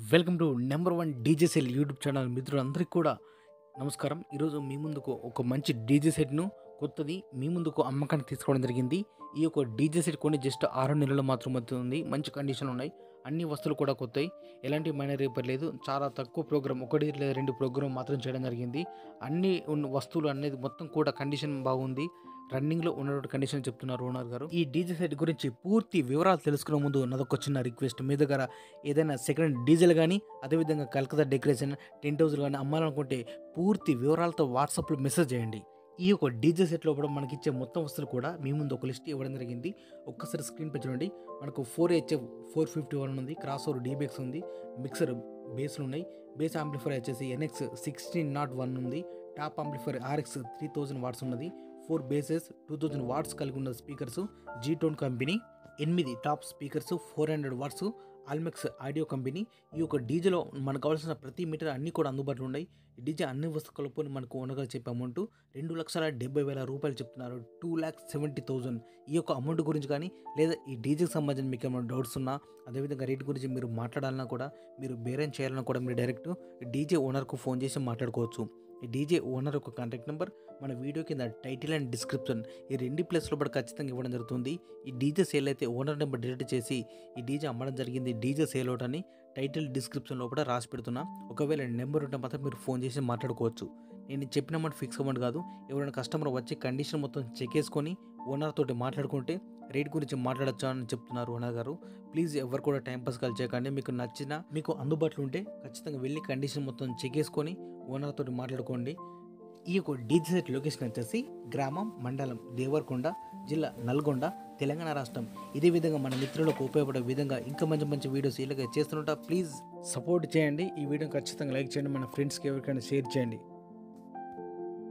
Welcome to number one DJ sell YouTube channel మిత్రులందరికీ కూడా నమస్కారం ఈరోజు మీ ముందుకు ఒక మంచి డీజే సెట్ను కొత్తది మీ ముందుకు అమ్మకానికి తీసుకోవడం జరిగింది ఈ యొక్క డీజే సెట్ కొని జస్ట్ ఆరు నెలలు మాత్రం అవుతుంది మంచి కండిషన్ ఉన్నాయి అన్ని వస్తువులు కూడా కొత్తవి ఎలాంటి మైనర్ రిపేర్ లేదు చాలా తక్కువ ప్రోగ్రామ్ ఒకటి లేదా రెండు ప్రోగ్రామ్ మాత్రం చేయడం జరిగింది అన్ని ఉన్న వస్తువులు అనేది మొత్తం కూడా కండిషన్ బాగుంది రన్నింగ్లో ఉన్నటువంటి కండిషన్ చెప్తున్నారు ఓనర్ గారు ఈ డీజే సెట్ గురించి పూర్తి వివరాలు తెలుసుకునే ముందు నాదొక చిన్న రిక్వెస్ట్ మీ దగ్గర ఏదైనా సెకండ్ డీజిల్ కానీ అదేవిధంగా కలకత్తా డెకరేషన్ టెంట్ హౌస్ కానీ అమ్మాలనుకుంటే పూర్తి వివరాలతో వాట్సాప్లో మెసేజ్ చేయండి ఈ యొక్క డీజే సెట్లో కూడా మనకి ఇచ్చే మొత్తం వస్తువులు కూడా మీ ముందు ఒక లిస్ట్ ఇవ్వడం జరిగింది ఒక్కసారి స్క్రీన్ పై చూడండి మనకు four HF four fifty one ఉంది క్రాస్ ఓవర్ డీబెక్స్ ఉంది మిక్సర్ బేస్లు ఉన్నాయి బేస్ ఆంప్లిఫైర్ వచ్చేసి ఎన్ఎక్స్ సిక్స్టీన్ నాట్ వన్ ఉంది top amplifier RX three thousand watts ఉన్నది four basses two thousand watts కలిగి ఉన్న స్పీకర్స్ జీ టోన్ కంపెనీ ఎనిమిది top speakers four hundred watts Almex audio company ఈ యొక్క డీజేలో మనకు కావాల్సిన ప్రతి మీటర్ అన్నీ కూడా అందుబాటులో ఉన్నాయి ఈ డీజే అన్ని వస్తువులు కలుపుకొని మనకు ఓనర్గా చెప్పే అమౌంట్ రెండు లక్షల డెబ్బై వేల రూపాయలు చెప్తున్నారు టూ ల్యాక్స్ సెవెంటీ థౌజండ్ ఈ యొక్క అమౌంట్ గురించి కానీ లేదా ఈ డీజేకి సంబంధించిన మీకు ఏమైనా డౌట్స్ ఉన్నా అదేవిధంగా రేట్ గురించి మీరు మాట్లాడాలన్నా కూడా మీరు బేరం చేయాలన్నా కూడా మీరు డైరెక్ట్ డీజే ఓనర్కు ఫోన్ చేసి మాట్లాడుకోవచ్చు ఈ డీజే ఓనర్ యొక్క కాంటాక్ట్ నెంబర్ మన వీడియో కింద టైటిల్ అండ్ డిస్క్రిప్షన్ ఈ రెండు ప్లేస్లో కూడా ఖచ్చితంగా ఇవ్వడం జరుగుతుంది ఈ డీజే సేల్ అయితే ఓనర్ నెంబర్ డిలీట్ చేసి ఈ డీజే అమ్మడం జరిగింది డీజే సేల్ అవుట్ అని టైటిల్ డిస్క్రిప్షన్లో కూడా రాసి పెడుతున్నా ఒకవేళ నెంబర్ ఉంటే మాత్రం మీరు ఫోన్ చేసి మాట్లాడుకోవచ్చు నేను చెప్పిన మాట ఫిక్స్ అవ్వండి కాదు ఎవరైనా కస్టమర్ వచ్చి కండిషన్ మొత్తం చెక్ చేసుకొని ఓనర్ తోటి మాట్లాడుకుంటే రేట్ గురించి మాట్లాడచ్చా అని చెప్తున్నారు ఓనర్ గారు ప్లీజ్ ఎవరు కూడా టైం పాస్ కాల్ చేయకండి మీకు నచ్చిన మీకు అందుబాటులో ఉంటే ఖచ్చితంగా వెళ్ళి కండిషన్ మొత్తం చెక్ చేసుకొని ఓనర్ తోటి మాట్లాడుకోండి ఈ యొక్క డీజే సెట్ లొకేషన్ వచ్చేసి గ్రామం మండలం దేవరకొండ జిల్లా నల్గొండ తెలంగాణ రాష్ట్రం ఇదే విధంగా మన మిత్రులకు ఉపయోగపడే విధంగా ఇంకా మంచి మంచి వీడియోస్ ఇలాగ చేస్తుంటా ప్లీజ్ సపోర్ట్ చేయండి ఈ వీడియో ఖచ్చితంగా లైక్ చేయండి మన ఫ్రెండ్స్కి ఎవరికైనా షేర్ చేయండి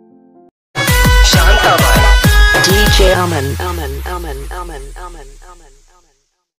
Shantabai. DJ Aman. Aman. Aman. Aman. Aman. Aman.